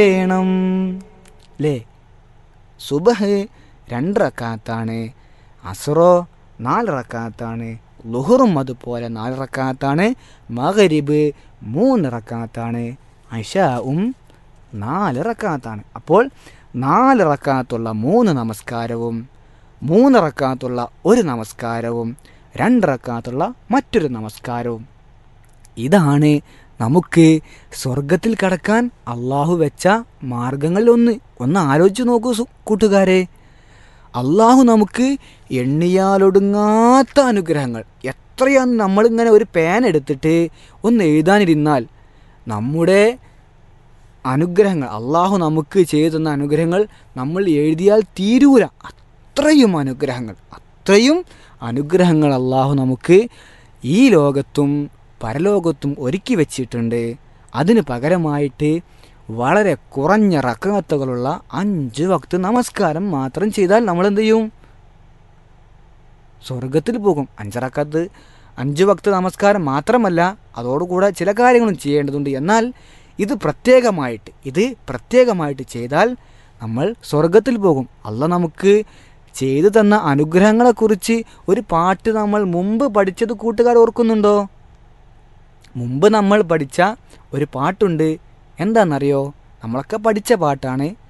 വേണം അല്ലേ സുബഹ് രണ്ട് റക്കാത്താണ് അസുറോ നാല് റക്കാത്താണ് ലുഹറും അതുപോലെ നാല് റക്കാത്താണ് മകരിബ് മൂന്ന് റക്കാത്താണ് അഷാവും നാല് റക്കാത്താണ് അപ്പോൾ നാല് റക്കാത്തുള്ള മൂന്ന് നമസ്കാരവും മൂന്ന് റക്കാത്തുള്ള ഒരു നമസ്കാരവും രണ്ട് റക്കാത്തുള്ള മറ്റൊരു നമസ്കാരവും ഇതാണ് നമുക്ക് സ്വർഗത്തിൽ കടക്കാൻ അള്ളാഹു വെച്ച മാർഗങ്ങളിൽ ഒന്ന് ഒന്ന് ആലോചിച്ച് നോക്കൂ സു- കൂട്ടുകാരെ അള്ളാഹു നമുക്ക് എണ്ണിയാലൊടുങ്ങാത്ത അനുഗ്രഹങ്ങൾ എത്രയാണ് നമ്മളിങ്ങനെ ഒരു പേൻ എടുത്തിട്ട് ഒന്ന് എഴുതാനിരുന്നാൽ നമ്മുടെ അനുഗ്രഹങ്ങൾ അള്ളാഹു നമുക്ക് ചെയ്തു തന്ന അനുഗ്രഹങ്ങൾ നമ്മൾ എഴുതിയാൽ തീരൂല അത്രയും അനുഗ്രഹങ്ങൾ അത്രയും അനുഗ്രഹങ്ങൾ അള്ളാഹു നമുക്ക് ഈ ലോകത്തും പരലോകത്തും ഒരുക്കി വെച്ചിട്ടുണ്ട് അതിന് പകരമായിട്ട് വളരെ കുറഞ്ഞ റക്കത്തുകളുള്ള അഞ്ച് വക്ത് നമസ്കാരം മാത്രം ചെയ്താൽ നമ്മൾ എന്ത് ചെയ്യും സ്വർഗത്തിൽ പോകും അഞ്ചറക്കത്ത് അഞ്ച് വക്ത് നമസ്കാരം മാത്രമല്ല അതോടുകൂടെ ചില കാര്യങ്ങളും ചെയ്യേണ്ടതുണ്ട് എന്നാൽ ഇത് പ്രത്യേകമായിട്ട് ഇത് പ്രത്യേകമായിട്ട് ചെയ്താൽ നമ്മൾ സ്വർഗത്തിൽ പോകും അല്ല നമുക്ക് ചെയ്തു തന്ന അനുഗ്രഹങ്ങളെക്കുറിച്ച് ഒരു പാട്ട് നമ്മൾ മുമ്പ് പഠിച്ചത് കൂട്ടുകാർ ഓർക്കുന്നുണ്ടോ മുമ്പ് നമ്മൾ പഠിച്ച ഒരു പാട്ടുണ്ട് എന്താണെന്നറിയോ നമ്മളൊക്കെ പഠിച്ച പാട്ടാണ്